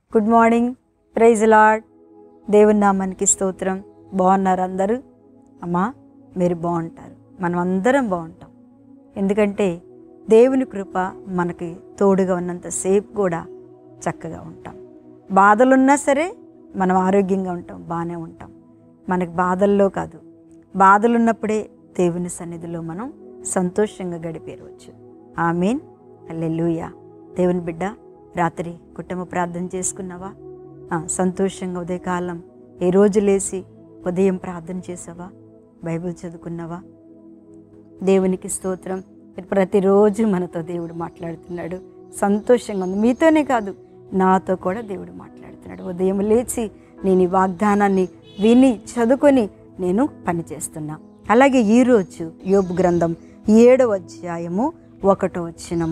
good morning praise lord దేవుని నామానికి స్తోత్రం బాగున్నారు అందరూ అమ్మా మీరు బాగుంటారు మనం అందరం బాగుంటాం ఎందుకంటే దేవుని కృప మనకి తోడుగా ఉన్నంతసేపు కూడా చక్కగా ఉంటాం బాధలున్నా సరే మనం ఆరోగ్యంగా ఉంటాం బాగానే ఉంటాం మనకి బాధల్లో కాదు బాధలున్నప్పుడే దేవుని సన్నిధిలో మనం సంతోషంగా గడిపేరవచ్చు ఆమెన్ అల్లెలుయా దేవుని బిడ్డ రాత్రి కుటుంబ ప్రార్థన చేసుకున్నావా ఆ, సంతోషంగా ఉదయకాలం ఏ రోజు లేచి ఉదయం ప్రార్థన చేసావా బైబిల్ చదువుకున్నావా దేవునికి స్తోత్రం ప్రతిరోజు మనతో దేవుడు మాట్లాడుతున్నాడు సంతోషంగా ఉంది మీతోనే కాదు నాతో కూడా దేవుడు మాట్లాడుతున్నాడు ఉదయం లేచి నేను ఈ వాగ్దానాన్ని విని చదువుకొని నేను పని చేస్తున్నా అలాగే ఈరోజు యోబు గ్రంథం ఏడవ అధ్యాయము ఒకటో వచ్చినము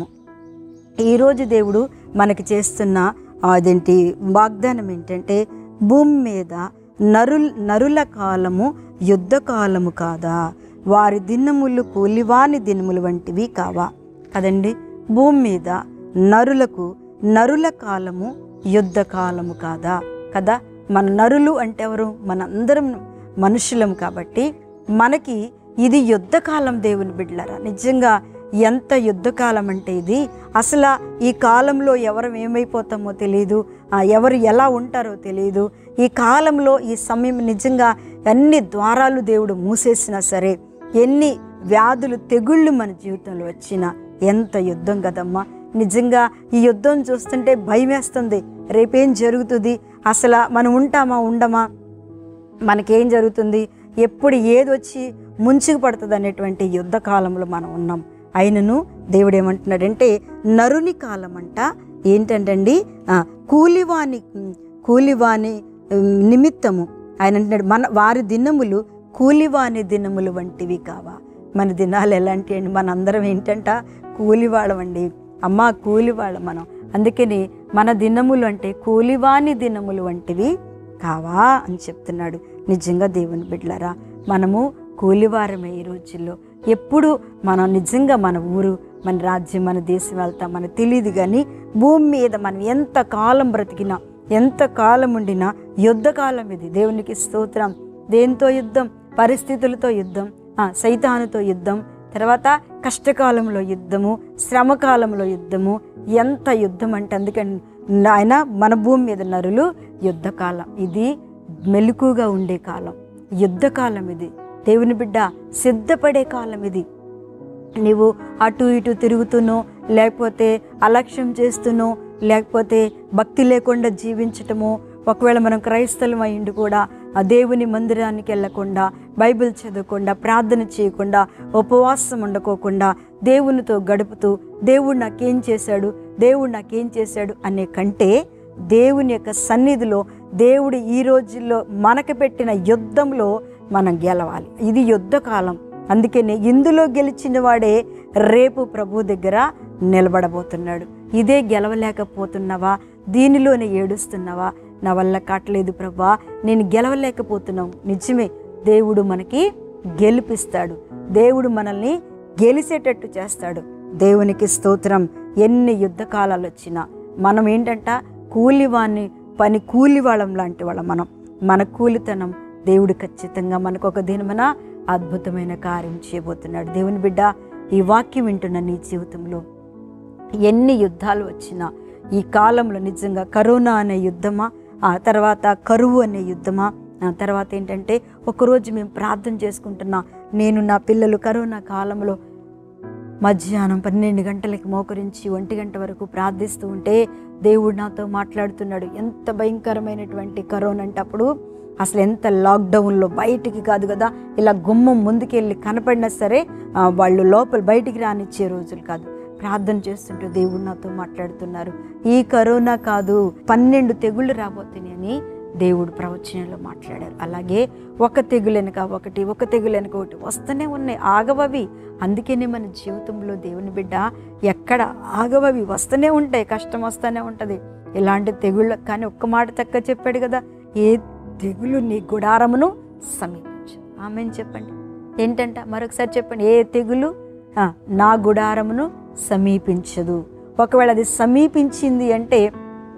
ఈరోజు దేవుడు మనకి చేస్తున్న అదేంటి వాగ్దానం ఏంటంటే భూమి మీద నరుల్ నరుల కాలము యుద్ధ కాలము కాదా వారి దినములు కూలివాని దినములు వంటివి కావా కదండి భూమి మీద నరులకు నరుల కాలము యుద్ధ కాలము కాదా కదా మన నరులు అంటే ఎవరు మనందరం మనుషులం కాబట్టి మనకి ఇది యుద్ధకాలం దేవుని బిడ్డలారా నిజంగా ఎంత యుద్ధకాలం అంటే ఇది అసలు ఈ కాలంలో ఎవరు ఏమైపోతామో తెలియదు ఆ, ఎవరు ఎలా ఉంటారో తెలియదు ఈ కాలంలో ఈ సమయం నిజంగా అన్ని ద్వారాలు దేవుడు మూసేసినా సరే ఎన్ని వ్యాధులు తెగుళ్ళు మన జీవితంలో వచ్చినా ఎంత యుద్ధం కదమ్మా నిజంగా ఈ యుద్ధం చూస్తుంటే భయం వేస్తుంది రేపేం జరుగుతుంది అసలు మనం ఉంటామా ఉండమా మనకేం జరుగుతుంది ఎప్పుడు ఏది వచ్చి ముంచుకు పడుతుంది అనేటువంటి యుద్ధ కాలంలో మనం ఉన్నాం అయినను దేవుడు ఏమంటున్నాడంటే నరుని కాలం అంట ఏంటంటండి ఆ, కూలివాని కూలివాని ఉమ్, నిమిత్తము ఆయన అంటున్నాడు మన వారి దినములు కూలివాని దినములు వంటివి కావా మన దినాలు ఎలాంటి అండి మనందరం ఏంటంట కూలివాళ్ళమండి అమ్మ కూలివాళ్ళం మనం అందుకని మన దినములు అంటే కూలివాని దినములు వంటివి కావా అని చెప్తున్నాడు నిజంగా దేవుని బిడ్డలారా మనము కూలివారమే ఈ రోజుల్లో ఎప్పుడు మనం నిజంగా మన ఊరు మన రాజ్యం మన దేశం వెళ్తాం మనకు తెలియదు కానీ భూమి మీద మనం ఎంత కాలం బ్రతికినా ఎంత కాలం ఉండినా యుద్ధ కాలం ఇది దేవునికి స్తోత్రం దేంతో యుద్ధం పరిస్థితులతో యుద్ధం ఆ, సైతానుతో యుద్ధం తర్వాత కష్టకాలంలో యుద్ధము శ్రమకాలంలో యుద్ధము ఎంత యుద్ధం అంటే అందుకని ఆయన మన భూమి మీద నరులు యుద్ధకాలం ఇది మెలకుగా ఉండే కాలం యుద్ధకాలం ఇది దేవుని బిడ్డ సిద్ధపడే కాలం ఇది నీవు అటు ఇటు తిరుగుతునో లేకపోతే అలక్ష్యం చేస్తునో లేకపోతే భక్తి లేకుండా జీవించటము ఒకవేళ మనం క్రైస్తవం అయ్యిండి కూడా ఆ దేవుని మందిరానికి వెళ్ళకుండా బైబిల్ చదవకుండా ప్రార్థన చేయకుండా ఉపవాసం ఉండకోకుండా దేవునితో గడుపుతూ దేవుడు నాకేం చేశాడు దేవుడు నాకేం చేశాడు అనే కంటే దేవుని యొక్క సన్నిధిలో దేవుడు ఈ రోజుల్లో మనకు పెట్టిన యుద్ధంలో మనం గెలవాలి ఇది యుద్ధ కాలం అందుకనే ఇందులో గెలిచిన వాడే రేపు ప్రభు దగ్గర నిలబడబోతున్నాడు ఇదే గెలవలేకపోతున్నావా దీనిలోనే ఏడుస్తున్నావా నా వల్ల కావట్లేదు ప్రభా నేను గెలవలేకపోతున్నావు నిజమే దేవుడు మనకి గెలిపిస్తాడు దేవుడు మనల్ని గెలిచేటట్టు చేస్తాడు దేవునికి స్తోత్రం ఎన్ని యుద్ధకాలాలు వచ్చినా మనం ఏంటంట కూలివాణ్ణి పని కూలివాళ్ళం లాంటి వాళ్ళం మనం మన కూలితనం దేవుడు ఖచ్చితంగా మనకు ఒక దినమన అద్భుతమైన కార్యం చేయబోతున్నాడు దేవుని బిడ్డ ఈ వాక్యం వింటున్న నీ జీవితంలో ఎన్ని యుద్ధాలు వచ్చినా ఈ కాలంలో నిజంగా కరోనా అనే యుద్ధమా ఆ తర్వాత కరువు అనే యుద్ధమా ఆ తర్వాత ఏంటంటే ఒకరోజు మేము ప్రార్థన చేసుకుంటున్నా నేను నా పిల్లలు కరోనా కాలంలో మధ్యాహ్నం పన్నెండు గంటలకి మోకరించి ఒంటి గంట వరకు ప్రార్థిస్తూ ఉంటే దేవుడు నాతో మాట్లాడుతున్నాడు ఎంత భయంకరమైనటువంటి కరోనా అంటే అప్పుడు అసలు ఎంత లాక్డౌన్లో బయటికి కాదు కదా ఇలా గుమ్మం ముందుకెళ్ళి కనపడినా సరే ఆ, వాళ్ళు లోపల బయటికి రానిచ్చే రోజులు కాదు ప్రార్థన చేస్తుంటే దేవుడు నాతో మాట్లాడుతున్నారు ఈ కరోనా కాదు పన్నెండు తెగుళ్ళు రాబోతున్నాయి అని దేవుడు ప్రవచనంలో మాట్లాడారు అలాగే ఒక తెగులు వెనక ఒకటి ఒక తెగులు వెనక ఒకటి వస్తూనే ఉన్నాయి ఆగవవి అందుకనే మన జీవితంలో దేవుని బిడ్డ ఎక్కడ ఆగవవి వస్తూనే ఉంటాయి కష్టం వస్తూనే ఉంటుంది ఇలాంటి తెగుళ్ళు కానీ ఒక్క మాట తక్క చెప్పాడు కదా ఏ తెగులు నీ గుడారమును సమీపించు ఆమెను చెప్పండి ఏంటంట మరొకసారి చెప్పండి ఏ తెగులు ఆ, నా గుడారమును సమీపించదు ఒకవేళ అది సమీపించింది అంటే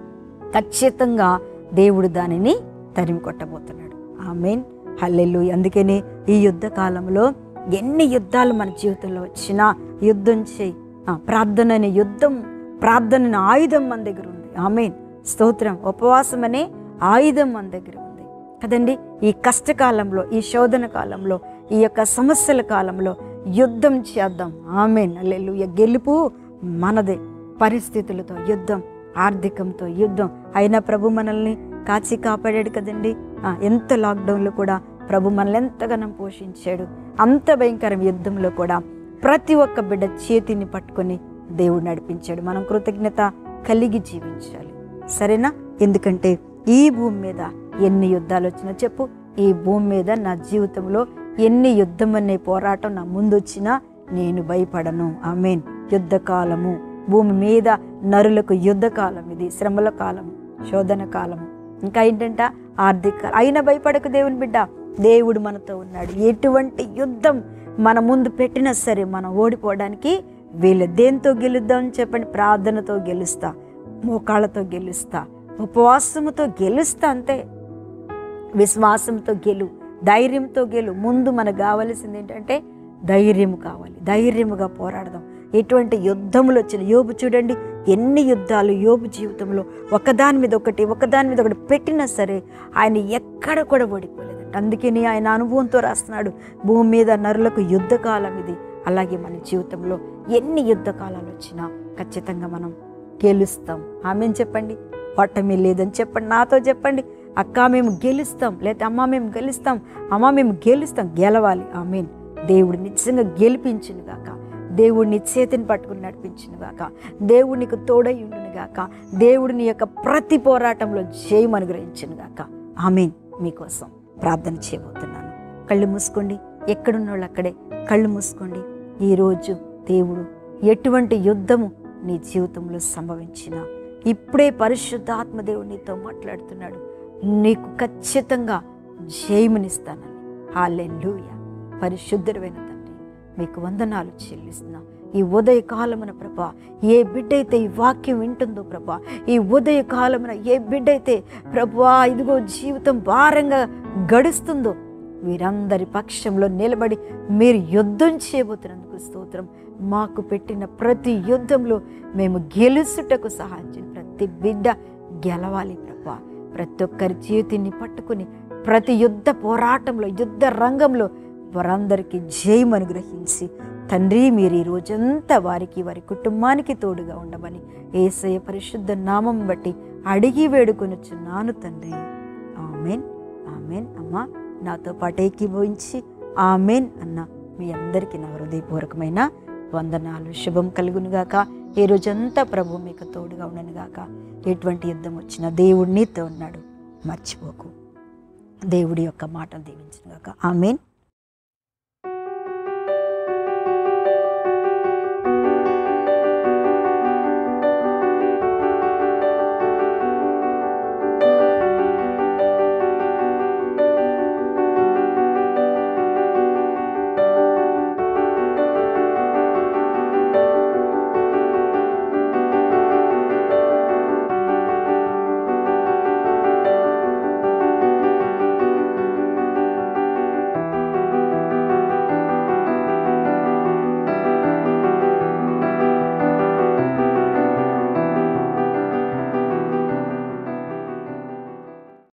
ఖచ్చితంగా దేవుడు దానిని తరిమి కొట్టబోతున్నాడు ఆమెన్ హల్లెల్లు అందుకని ఈ యుద్ధ కాలంలో ఎన్ని యుద్ధాలు మన జీవితంలో వచ్చినా యుద్ధం చేయి ఆ, ప్రార్థన అనే యుద్ధం ప్రార్థన అనే ఆయుధం మన దగ్గర ఉంది ఆమెన్ స్తోత్రం ఉపవాసం అనే ఆయుధం మన దగ్గర ఉంది కదండి ఈ కష్టకాలంలో ఈ శోధన కాలంలో ఈ యొక్క సమస్యల కాలంలో యుద్ధం చేద్దాం ఆమెన్ అల్లెలు గెలుపు మనదే పరిస్థితులతో యుద్ధం ఆర్థికంతో యుద్ధం అయినా ప్రభు మనల్ని కాచి కాపాడాడు కదండి ఆ, ఎంత లాక్డౌన్లో కూడా ప్రభు మనల్ని ఎంతగానో పోషించాడు అంత భయంకర యుద్ధంలో కూడా ప్రతి ఒక్క బిడ్డ చేతిని పట్టుకొని దేవుడు నడిపించాడు మనం కృతజ్ఞత కలిగి జీవించాలి సరేనా ఎందుకంటే ఈ భూమి మీద ఎన్ని యుద్ధాలు వచ్చినా చెప్పు ఈ భూమి మీద నా జీవితంలో ఎన్ని యుద్ధం అనే పోరాటం నా ముందు వచ్చినా నేను భయపడను ఆమెన్ యుద్ధ కాలము భూమి మీద నరులకు యుద్ధ కాలం ఇది శ్రమల కాలం శోధన కాలం ఇంకా ఏంటంట ఆర్థిక అయినా భయపడకు దేవుని బిడ్డ దేవుడు మనతో ఉన్నాడు ఎటువంటి యుద్ధం మన ముందు పెట్టినా సరే మనం ఓడిపోవడానికి వీళ్ళు దేంతో గెలుద్దాం చెప్పండి ప్రార్థనతో గెలుస్తా మోకాళ్ళతో గెలుస్తా ఉపవాసముతో గెలుస్తా అంతే విశ్వాసంతో గెలు ధైర్యంతో గెలు ముందు మనకు కావలసింది ఏంటంటే ధైర్యం కావాలి ధైర్యముగా పోరాడదాం ఎటువంటి యుద్ధములు వచ్చిన యోబు చూడండి ఎన్ని యుద్ధాలు యోబు జీవితంలో ఒకదాని మీద ఒకటి ఒకదాని మీద ఒకటి పెట్టినా సరే ఆయన ఎక్కడ కూడా ఓడిపోలేదంట అందుకని ఆయన అనుభవంతో రాస్తున్నాడు భూమి మీద నరులకు యుద్ధకాలం ఇది అలాగే మన జీవితంలో ఎన్ని యుద్ధకాలాలు వచ్చినా ఖచ్చితంగా మనం గెలుస్తాం ఆమెను చెప్పండి ఓటమి లేదని చెప్పండి నాతో చెప్పండి అక్క మేము గెలుస్తాం లేదా అమ్మ మేము గెలుస్తాం అమ్మ మేము గెలుస్తాం గెలవాలి ఆమెన్ దేవుడు నిజంగా గెలిపించును గాక దేవుడిని చేతిని పట్టుకుని నడిపించును గాక దేవుడు నీకు తోడై ఉండును గాక దేవుడిని యొక్క ప్రతి పోరాటంలో జయం అనుగ్రహించును గాక ఆమెన్ మీకోసం ప్రార్థన చేయబోతున్నాను కళ్ళు మూసుకోండి ఎక్కడున్న వాళ్ళు అక్కడే కళ్ళు మూసుకోండి ఈరోజు దేవుడు ఎటువంటి యుద్ధము నీ జీవితంలో సంభవించిన ఇప్పుడే పరిశుద్ధాత్మ దేవుడు నీతో మాట్లాడుతున్నాడు నీకు ఖచ్చితంగా జయమునిస్తానని హాలెల్లుయ పరిశుద్ధుడైన తండ్రి మీకు వందనాలు చెల్లిస్తున్నా ఈ ఉదయ కాలమున ప్రభా ఏ బిడ్డ అయితే ఈ వాక్యం వింటుందో ప్రభా ఈ ఉదయ కాలమున ఏ బిడ్డ అయితే ప్రభా ఇదిగో జీవితం భారంగా గడుస్తుందో వీరందరి పక్షంలో నిలబడి మీరు యుద్ధం చేయబోతున్నందుకు స్తోత్రం మాకు పెట్టిన ప్రతి యుద్ధంలో మేము గెలుసుటకు సహాయం చేయండి ప్రతి బిడ్డ గెలవాలి ప్రభా ప్రతి ఒక్కరి చేతిని పట్టుకుని ప్రతి యుద్ధ పోరాటంలో యుద్ధ రంగంలో వారందరికీ జయం అనుగ్రహించి తండ్రి మీరు ఈ రోజంతా వారికి వారి కుటుంబానికి తోడుగా ఉండమని ఏసయ పరిశుద్ధ నామం బట్టి అడిగి వేడుకొనుచున్నాను తండ్రి ఆమెన్ ఆమెన్ అమ్మా నాతో పాటు ఏకీభవించి ఆమెన్ అన్న మీ అందరికీ నా హృదయపూర్వకమైన వందనాలు శుభం కలుగునుగాక ఈ రోజంతా ప్రభు మీకు తోడుగా ఉండనుగాక ఎటువంటి యుద్ధం వచ్చినా దేవుడు నీతో ఉన్నాడు మర్చిపోకు దేవుడి యొక్క మాటలు దీవించునుగాక ఆమెన్